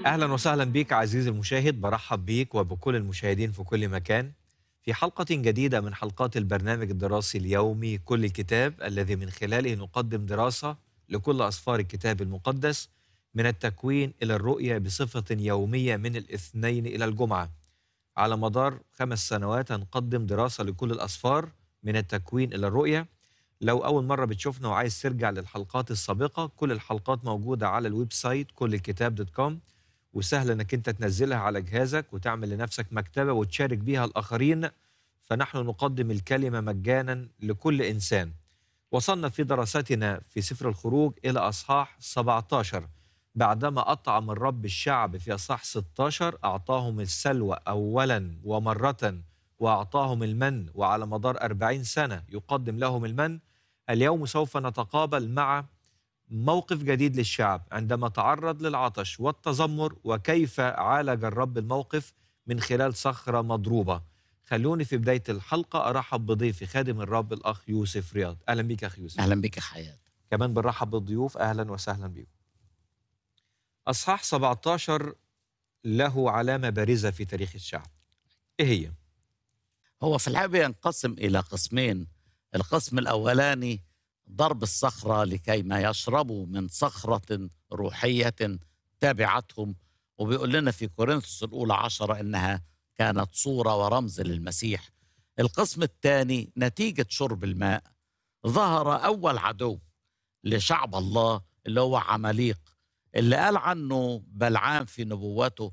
اهلا وسهلا بك عزيزي المشاهد برحب بيك وبكل المشاهدين في كل مكان في حلقة جديدة من حلقات البرنامج الدراسي اليومي كل الكتاب الذي من خلاله نقدم دراسة لكل أسفار الكتاب المقدس من التكوين إلى الرؤية بصفة يومية من الاثنين إلى الجمعة على مدار خمس سنوات هنقدم دراسة لكل الأسفار من التكوين إلى الرؤية لو أول مرة بتشوفنا وعايز ترجع للحلقات السابقة كل الحلقات موجودة على الويب سايت كل الكتاب دوت كوم وسهل انك انت تنزلها على جهازك وتعمل لنفسك مكتبه وتشارك بيها الاخرين فنحن نقدم الكلمه مجانا لكل انسان. وصلنا في دراستنا في سفر الخروج الى اصحاح 17 بعدما اطعم الرب الشعب في اصحاح 16 اعطاهم السلوى اولا ومره واعطاهم المن وعلى مدار 40 سنه يقدم لهم المن اليوم سوف نتقابل مع موقف جديد للشعب عندما تعرض للعطش والتذمر وكيف عالج الرب الموقف من خلال صخرة مضروبة خلوني في بداية الحلقة أرحب بضيفي خادم الرب الأخ يوسف رياض أهلا بك يا أخ يوسف اهلا بك يا حياه كمان بنرحب بالضيوف أهلا وسهلا بكم أصحاح 17 له علامة بارزة في تاريخ الشعب إيه هي؟ هو في الحقيقه ينقسم الى قسمين القسم الاولاني ضرب الصخره لكي ما يشربوا من صخره روحيه تابعتهم وبيقول لنا في كورنثوس الاولى عشرة انها كانت صوره ورمز للمسيح القسم الثاني نتيجه شرب الماء ظهر اول عدو لشعب الله اللي هو عماليق اللي قال عنه بلعام في نبوته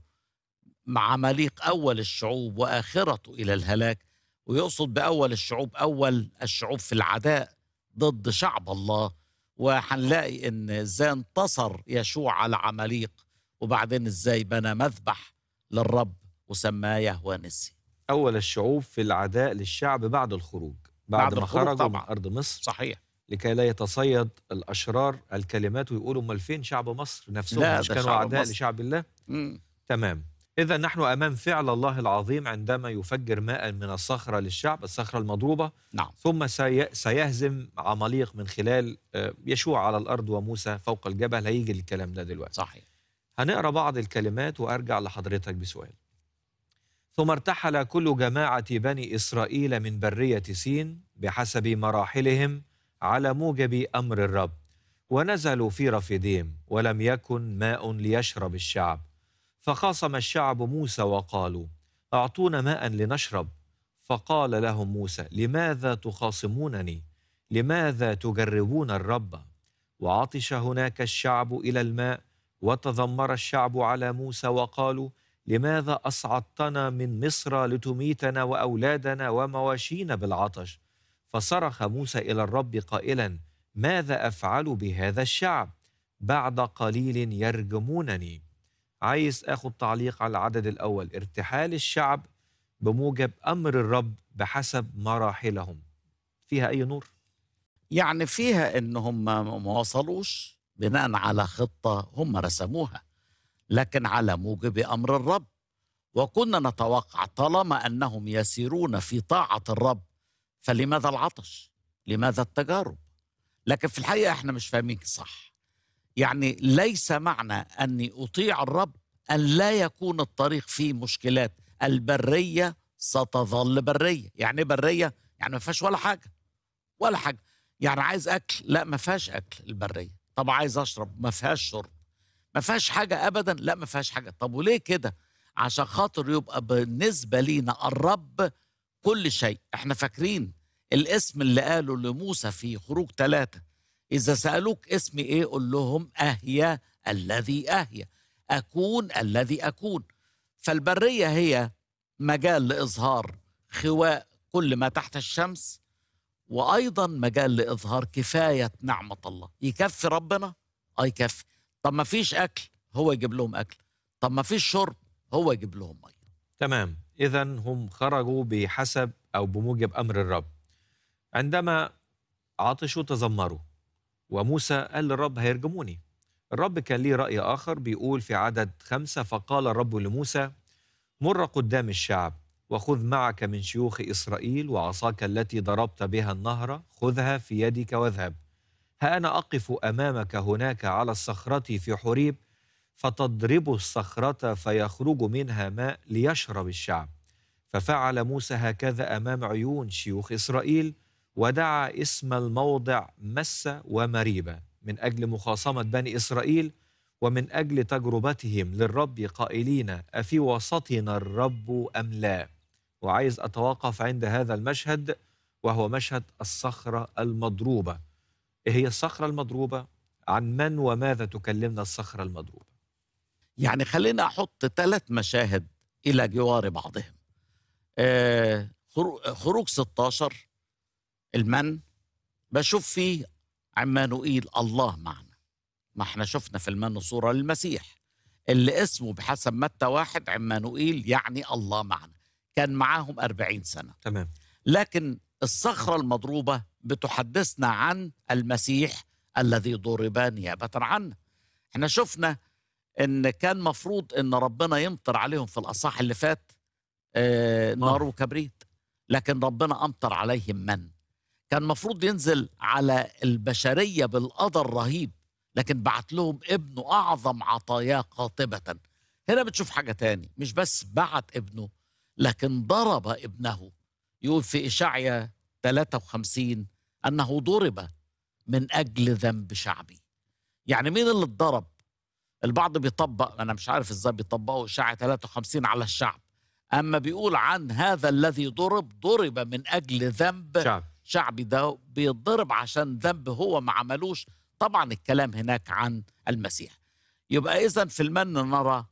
مع عماليق اول الشعوب واخرته الى الهلاك ويقصد باول الشعوب اول الشعوب في العداء ضد شعب الله وهنلاقي ان ازاي انتصر يشوع على عماليق وبعدين ازاي بنى مذبح للرب وسماه يهوى نسي أول الشعوب في العداء للشعب بعد الخروج بعد, بعد ما الخروج خرجوا من طبعاً. أرض مصر صحيح لكي لا يتصيد الاشرار الكلمات ويقولوا امال فين شعب مصر نفسهم لا، مش ده كانوا شعب اعداء مصر. لشعب الله مم. تمام اذا نحن امام فعل الله العظيم عندما يفجر ماء من الصخره للشعب الصخره المضروبه نعم ثم سي... سيهزم عماليق من خلال آه، يشوع على الارض وموسى فوق الجبل هيجي الكلام ده دلوقتي صحيح هنقرا بعض الكلمات وارجع لحضرتك بسؤال ثم ارتحل كل جماعه بني اسرائيل من بريه سين بحسب مراحلهم على موجب امر الرب ونزلوا في رفيديم ولم يكن ماء ليشرب الشعب فخاصم الشعب موسى وقالوا اعطونا ماء لنشرب فقال لهم موسى لماذا تخاصمونني لماذا تجربون الرب وعطش هناك الشعب الى الماء وتذمر الشعب على موسى وقالوا لماذا اصعدتنا من مصر لتميتنا واولادنا ومواشينا بالعطش فصرخ موسى الى الرب قائلا ماذا افعل بهذا الشعب بعد قليل يرجمونني عايز اخد تعليق على العدد الاول ارتحال الشعب بموجب امر الرب بحسب مراحلهم فيها اي نور يعني فيها انهم ما ما وصلوش بناء على خطه هم رسموها لكن على موجب امر الرب وكنا نتوقع طالما انهم يسيرون في طاعه الرب فلماذا العطش؟ لماذا التجارب؟ لكن في الحقيقه احنا مش فاهمين صح. يعني ليس معنى اني اطيع الرب ان لا يكون الطريق فيه مشكلات، البريه ستظل بريه، يعني إيه بريه؟ يعني ما فيهاش ولا حاجه. ولا حاجه. يعني عايز اكل لا ما فيهاش اكل البريه طب عايز اشرب ما فيهاش شرب ما فيهاش حاجه ابدا لا ما فيهاش حاجه طب وليه كده عشان خاطر يبقى بالنسبه لينا الرب كل شيء احنا فاكرين الاسم اللي قاله لموسى في خروج ثلاثة إذا سألوك اسمي إيه قول لهم أهيا الذي أهيا أكون الذي أكون فالبرية هي مجال لإظهار خواء كل ما تحت الشمس وايضا مجال لاظهار كفايه نعمه الله يكفي ربنا اه يكفي طب ما فيش اكل هو يجيب لهم اكل طب ما فيش شرب هو يجيب لهم ميه تمام اذا هم خرجوا بحسب او بموجب امر الرب عندما عطشوا تذمروا وموسى قال للرب هيرجموني الرب كان ليه رأي آخر بيقول في عدد خمسة فقال الرب لموسى مر قدام الشعب وخذ معك من شيوخ إسرائيل وعصاك التي ضربت بها النهر خذها في يدك واذهب ها أنا أقف أمامك هناك على الصخرة في حريب فتضرب الصخرة فيخرج منها ماء ليشرب الشعب ففعل موسى هكذا أمام عيون شيوخ إسرائيل ودعا اسم الموضع مسة ومريبة من أجل مخاصمة بني إسرائيل ومن أجل تجربتهم للرب قائلين أفي وسطنا الرب أم لا وعايز أتوقف عند هذا المشهد وهو مشهد الصخرة المضروبة إيه هي الصخرة المضروبة؟ عن من وماذا تكلمنا الصخرة المضروبة؟ يعني خلينا احط ثلاث مشاهد الى جوار بعضهم آه، خرو- خروج 16 المن بشوف فيه عمانوئيل الله معنا ما احنا شفنا في المن صورة للمسيح اللي اسمه بحسب متى واحد عمانوئيل يعني الله معنا كان معاهم أربعين سنة تمام لكن الصخرة المضروبة بتحدثنا عن المسيح الذي ضرب نيابة عنا احنا شفنا ان كان مفروض ان ربنا يمطر عليهم في الاصح اللي فات آه نار وكبريت لكن ربنا امطر عليهم من كان مفروض ينزل على البشريه بالقدر رهيب لكن بعت لهم ابنه اعظم عطاياه قاطبه هنا بتشوف حاجه تاني مش بس بعت ابنه لكن ضرب ابنه يقول في اشعيا 53 انه ضرب من اجل ذنب شعبي يعني مين اللي اتضرب البعض بيطبق انا مش عارف ازاي بيطبقوا اشاعه 53 على الشعب اما بيقول عن هذا الذي ضرب ضرب من اجل ذنب شعب شعبي ده بيتضرب عشان ذنب هو ما عملوش طبعا الكلام هناك عن المسيح يبقى اذا في المن نرى